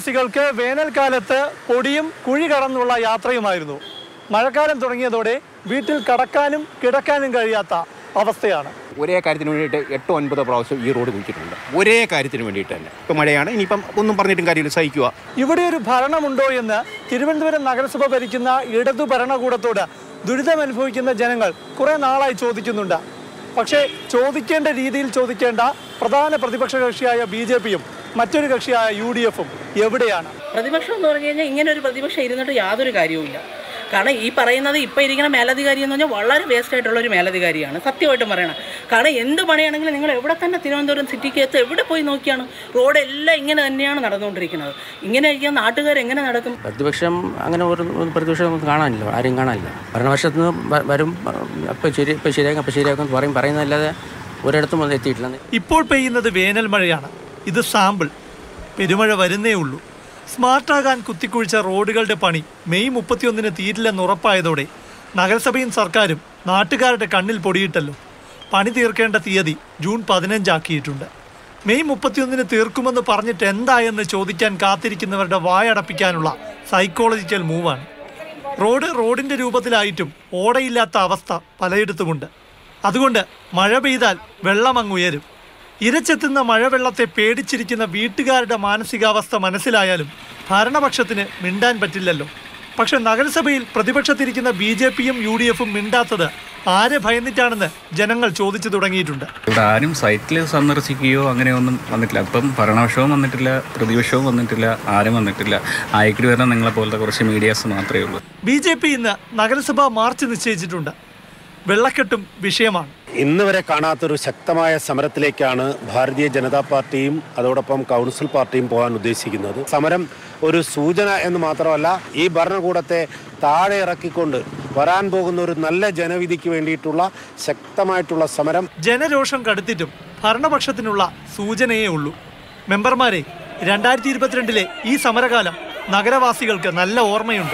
നഗരവാസികൾക്ക് വേനൽക്കാലത്ത് പൊടിയും കുഴി കടന്നുള്ള യാത്രയുമായിരുന്നു മഴക്കാലം തുടങ്ങിയതോടെ വീട്ടിൽ കടക്കാനും കിടക്കാനും കഴിയാത്ത അവസ്ഥയാണ് ഒരേ കാര്യത്തിന് വേണ്ടിയിട്ട് എട്ടോ ഒൻപതോ പ്രാവശ്യം ഈ റോഡ് കുഴിച്ചിട്ടുണ്ട് ഒരേ കാര്യത്തിന് വേണ്ടിയിട്ട് തന്നെ ഇപ്പം മഴയാണ് ഇനിയിപ്പം ഒന്നും പറഞ്ഞിട്ടും കാര്യമില്ല സഹിക്കുക ഇവിടെ ഒരു ഭരണമുണ്ടോ എന്ന് തിരുവനന്തപുരം നഗരസഭ ഭരിക്കുന്ന ഇടതു ഭരണകൂടത്തോട് ദുരിതം അനുഭവിക്കുന്ന ജനങ്ങൾ കുറെ നാളായി ചോദിക്കുന്നുണ്ട് പക്ഷേ ചോദിക്കേണ്ട രീതിയിൽ ചോദിക്കേണ്ട പ്രധാന പ്രതിപക്ഷ കക്ഷിയായ ബി ജെ പിയും മറ്റൊരു കക്ഷിയായ യു ഡി എഫും എവിടെയാണ് പ്രതിപക്ഷം എന്ന് പറഞ്ഞു കഴിഞ്ഞാൽ ഇങ്ങനെ ഒരു പ്രതിപക്ഷം ഇരുന്നിട്ട് യാതൊരു കാര്യവുമില്ല കാരണം ഈ പറയുന്നത് ഇപ്പം ഇരിക്കുന്ന മേലധികാരി എന്ന് പറഞ്ഞാൽ വളരെ വേസ്റ്റ് ആയിട്ടുള്ള ഒരു മേലധികാരിയാണ് സത്യമായിട്ടും പറയണം കാരണം എന്ത് പണിയാണെങ്കിലും നിങ്ങൾ എവിടെ തന്നെ തിരുവനന്തപുരം സിറ്റിക്കകത്ത് എവിടെ പോയി നോക്കിയാണ് റോഡെല്ലാം ഇങ്ങനെ തന്നെയാണ് നടന്നുകൊണ്ടിരിക്കുന്നത് ഇങ്ങനെ ഇരിക്കുന്ന നാട്ടുകാർ എങ്ങനെ നടക്കും പ്രതിപക്ഷം അങ്ങനെ ഒരു ഒരു പ്രതിപക്ഷം നമുക്ക് കാണാനില്ല ആരും കാണാനില്ല ഭരണപക്ഷത്ത് നിന്ന് വ- വരും അപ്പം ശരി ഇപ്പം ശരിയാക്കും അപ്പം ശരിയാക്കും എന്ന് പറയും പറയുന്നതല്ലാതെ ഒരിടത്തും ഒന്നും എത്തിയിട്ടില്ല ഇപ്പോൾ പെയ്യുന്നത് വേനൽ മഴയാണ് ഇത് സാമ്പിൾ പെരുമഴ വരുന്നേ ഉള്ളൂ സ്മാർട്ടാകാൻ കുത്തിക്കുഴിച്ച റോഡുകളുടെ പണി മെയ് മുപ്പത്തിയൊന്നിന് തീരില്ലെന്ന് ഉറപ്പായതോടെ നഗരസഭയും സർക്കാരും നാട്ടുകാരുടെ കണ്ണിൽ പൊടിയിട്ടല്ലോ പണി തീർക്കേണ്ട തീയതി ജൂൺ പതിനഞ്ചാക്കിയിട്ടുണ്ട് മെയ് മുപ്പത്തിയൊന്നിന് തീർക്കുമെന്ന് പറഞ്ഞിട്ട് എന്തായെന്ന് ചോദിക്കാൻ കാത്തിരിക്കുന്നവരുടെ വായടപ്പിക്കാനുള്ള സൈക്കോളജിക്കൽ മൂവാണ് റോഡ് റോഡിന്റെ രൂപത്തിലായിട്ടും ഓടയില്ലാത്ത അവസ്ഥ പലയിടത്തുമുണ്ട് അതുകൊണ്ട് മഴ പെയ്താൽ വെള്ളം അങ്ങ് ഉയരും ഇരച്ചെത്തുന്ന മഴവെള്ളത്തെ പേടിച്ചിരിക്കുന്ന വീട്ടുകാരുടെ മാനസികാവസ്ഥ മനസ്സിലായാലും ഭരണപക്ഷത്തിന് മിണ്ടാൻ പറ്റില്ലല്ലോ പക്ഷെ നഗരസഭയിൽ പ്രതിപക്ഷത്തിരിക്കുന്ന ബി ജെ പിയും യു ഡി എഫും മിണ്ടാത്തത് ആരെ ഭയന്നിട്ടാണെന്ന് ജനങ്ങൾ ചോദിച്ചു തുടങ്ങിയിട്ടുണ്ട് ഇവിടെ ആരും സൈറ്റിൽ സന്ദർശിക്കുകയോ അങ്ങനെയൊന്നും വന്നിട്ടില്ല ഇപ്പം ഭരണപക്ഷവും വന്നിട്ടില്ല പ്രതിപക്ഷവും വന്നിട്ടില്ല ആരും വന്നിട്ടില്ല ആയിക്കിടി വരുന്ന നിങ്ങളെ പോലത്തെ കുറച്ച് മീഡിയാസ് മാത്രമേ ഉള്ളൂ ബി ജെ പി ഇന്ന് നഗരസഭാ മാർച്ച് നിശ്ചയിച്ചിട്ടുണ്ട് വെള്ളക്കെട്ടും വിഷയമാണ് ഇന്ന് വരെ കാണാത്തൊരു ശക്തമായ സമരത്തിലേക്കാണ് ഭാരതീയ ജനതാ പാർട്ടിയും അതോടൊപ്പം കൗൺസിൽ പാർട്ടിയും പോകാൻ ഉദ്ദേശിക്കുന്നത് സമരം ഒരു സൂചന എന്ന് മാത്രമല്ല ഈ ഭരണകൂടത്തെ താഴെ ഇറക്കിക്കൊണ്ട് വരാൻ പോകുന്ന ഒരു നല്ല ജനവിധിക്ക് വേണ്ടിയിട്ടുള്ള ശക്തമായിട്ടുള്ള സമരം ജനരോഷം കടുത്തിട്ടും ഭരണപക്ഷത്തിനുള്ള സൂചനയേ ഉള്ളൂ മെമ്പർമാരെ രണ്ടായിരത്തി ഇരുപത്തിരണ്ടിലെ ഈ സമരകാലം നഗരവാസികൾക്ക് നല്ല ഓർമ്മയുണ്ട്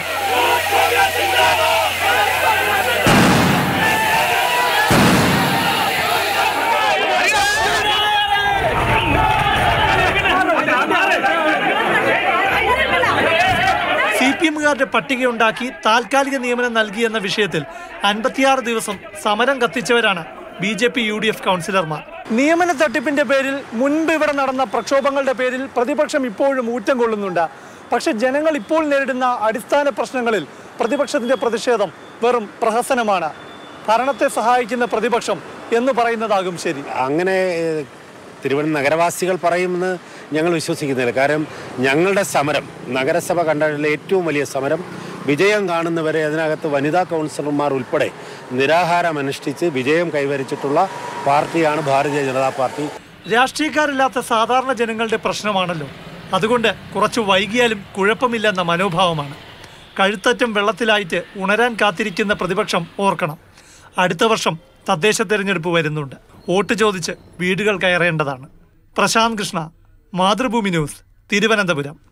സി പി എമ്മുകാരുടെ പട്ടികയുണ്ടാക്കി താൽക്കാലിക നിയമനം നൽകിയെന്ന വിഷയത്തിൽ അൻപത്തിയാറ് ദിവസം സമരം കത്തിച്ചവരാണ് B J P U D F കൗൺസിലർമാർ നിയമന തട്ടിപ്പിന്റെ പേരിൽ മുൻപ് ഇവിടെ നടന്ന പ്രക്ഷോഭങ്ങളുടെ പേരിൽ പ്രതിപക്ഷം ഇപ്പോഴും ഊറ്റം കൊള്ളുന്നുണ്ട് പക്ഷെ ജനങ്ങൾ ഇപ്പോൾ നേരിടുന്ന അടിസ്ഥാന പ്രശ്നങ്ങളിൽ പ്രതിപക്ഷത്തിന്റെ പ്രതിഷേധം വെറും പ്രഹസനമാണ് ഭരണത്തെ സഹായിക്കുന്ന പ്രതിപക്ഷം എന്ന് പറയുന്നതാകും ശരി അങ്ങനെ ഏഹ്, തിരുവനന്തപുരം നഗരവാസികൾ പറയുമെന്ന് ഞങ്ങൾ വിശ്വസിക്കുന്നില്ല കാരണം ഞങ്ങളുടെ സമരം നഗരസഭ കണ്ടതിലെ ഏറ്റവും വലിയ സമരം വിജയം കാണുന്നവരെ അതിനകത്ത് വനിതാ കൗൺസിലർമാർ ഉൾപ്പെടെ നിരാഹാരം അനുഷ്ഠിച്ച് വിജയം കൈവരിച്ചിട്ടുള്ള പാർട്ടിയാണ് ഭാരതീയ ജനതാ പാർട്ടി രാഷ്ട്രീയക്കാരില്ലാത്ത സാധാരണ ജനങ്ങളുടെ പ്രശ്നമാണല്ലോ അതുകൊണ്ട് കുറച്ച് വൈകിയാലും കുഴപ്പമില്ലെന്ന മനോഭാവമാണ് കഴുത്തറ്റം വെള്ളത്തിലായിട്ട് ഉണരാൻ കാത്തിരിക്കുന്ന പ്രതിപക്ഷം ഓർക്കണം അടുത്ത വർഷം തദ്ദേശ തെരഞ്ഞെടുപ്പ് വരുന്നുണ്ട് വോട്ട് ചോദിച്ച് വീടുകൾ കയറേണ്ടതാണ് പ്രശാന്ത് കൃഷ്ണ മാതൃഭൂമി ന്യൂസ് തിരുവനന്തപുരം